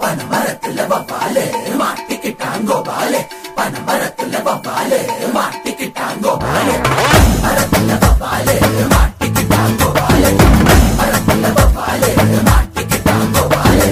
பனமரத்துல வவ்வாலு மாட்டிக்கிட்டாங்கோ பாலு பனமரத்துல வவ்வாலு மாட்டிக்கிட்டாங்கோ பாலு பனமரத்துல வவ்வாலு மாட்டிக்கிட்டாங்கோ பாலு பனமரத்துல வவ்வாலு மாட்டிக்கிட்டாங்கோ பாலு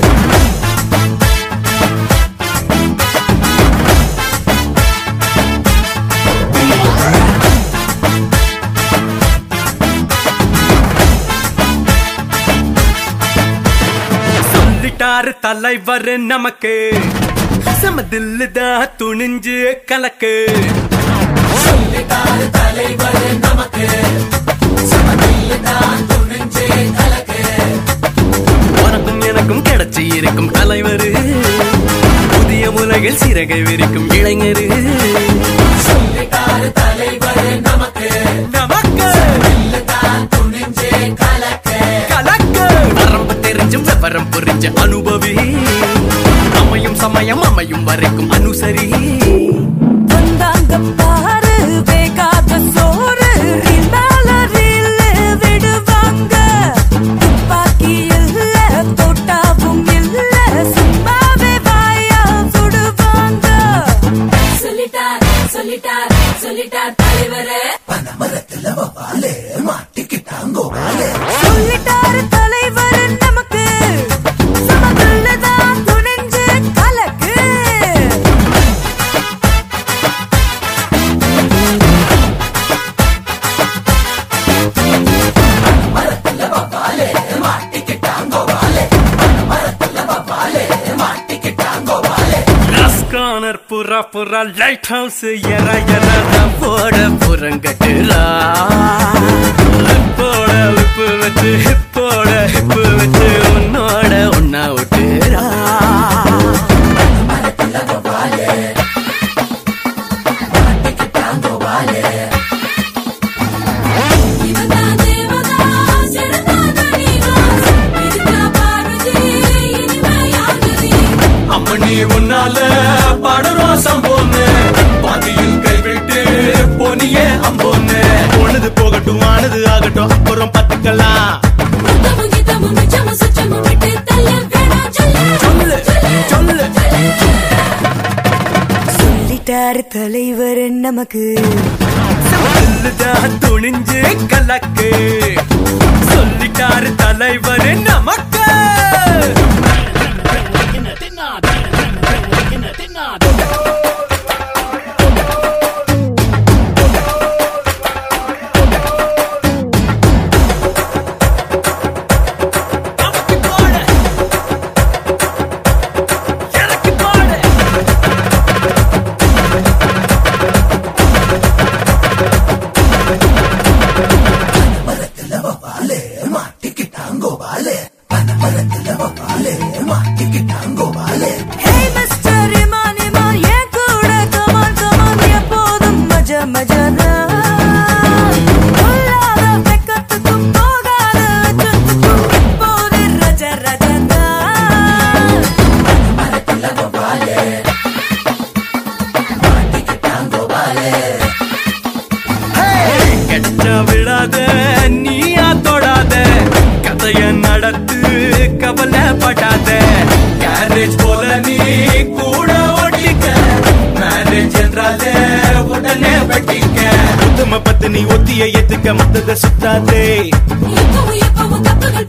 சொல்லிட்டாரு தலைவர் நமக்கு சமதில்லு தான் துணிஞ்சு கலக்கு சொல்லிட்டாரு தலைவர் நமக்கு சமதில்லு தான் துணிஞ்சு கலக்கு உனக்கும் எனக்கும் கிடைச்சி இருக்கும் தலைவர் புதிய உலகில் சிறகை விரிக்கும் இளைஞரு சொல்லிட்டாரு தலைவர் நமக்கு நமக்கு தான் துணிஞ்சு கலக்கு கலக்கு வரம்பு தெரிஞ்சும் விவரம் புரிஞ்ச அனுபவி அமையும் சமயம் அமையும் வரைக்கும் அனுசரி வந்தாங்க பாரு வேகாத சோறு ரீல் மேல ரீல் விடுவாங்க துப்பாக்கி இல்ல தோட்டாவும் இல்ல சும்மாவே வாயா சுடுவாங்க சொல்லிட்டார் சொல்லிட்டார் சொல்லிட்டார் தலைவரே பனமரத்துல வவ்வாலு மாட்டிக்கிட்டாங்கோ பாலு சொல்லிட்டாரு தலைவர் நமக்கு சமதுள்ளதான் துணிஞ்சு கலக்கு மரத்துல வவ்வாலு மாட்டிக்கிட்டாங்கோ பாலு பனமரத்துல வவ்வாலு மாட்டிக்கிட்டாங்கோ பாலு ரஸ்கானர் புறா புறா லைட் ஹவுஸ் எற எற போட புறங்கட்டுரா போட உப்பு வச்சு ஹிப்போட ஹிப்பு வச்சு உன்னோட ஒன்னா விட்டுரா மரத்துல வவ்வாலு மாட்டிக்கிட்டாங்கோ பாலு இவதா தேவதா சிறந்தா தனிவாஸ் இதுதா பார்வதி இனிமையாகுதி அம்மனி உன்னால பாடுறோம் சம்போன்னு பாதியில் கைவிட்டு போனியே அம்போன்னு போனது போகட்டும் ஆனது ஆகட்டும் அப்புறம் பார்த்துக்கலாம் முத்தமும் கீதமும் மிச்சமும் சுச்சமும் விட்டு தள்ள வேணாம் சொல்லு சொல்லு சொல்லு சொல்லிட்டாரு தலைவர் நமக்கு சொல்லுதான் துணிஞ்சு கலக்கு சொல்லிட்டாரு தலைவர் நமக்கு நமக்கு போடு. எனக்கு போடு. மரத்துல வவ்வாலு மாட்டிக்கிட்டாங்கோ பாலு பனமரத்துல வவ்வாலு மாட்டிக்கிட்டாங்கோ பாலு ஹே மிஸ்டர் இமான் இமான் என் கூட கமான் கமான் எப்போதும் மஜா மஜானா கொல்லாத வெக்கத்துக்கும் போகாத அச்சத்துக்கும் இப்போது ரஜ ரஜனா மரத்துல வவ்வாலு மாட்டிக்கிட்டாங்கோ பாலு கெட்ட விடாத நீயா தொடாத கதைய நடத்து கவலைப்படாத கேரேஜ் போல நீ கூட ஓட்டிக்க மேரேஜ் என்றாலே உடனே வெட்டிக்க உத்தம பத்து நீ ஒத்திய ஏத்துக்க மத்தத சுத்தாதே எப்பவும் எப்பவும் தப்புகள்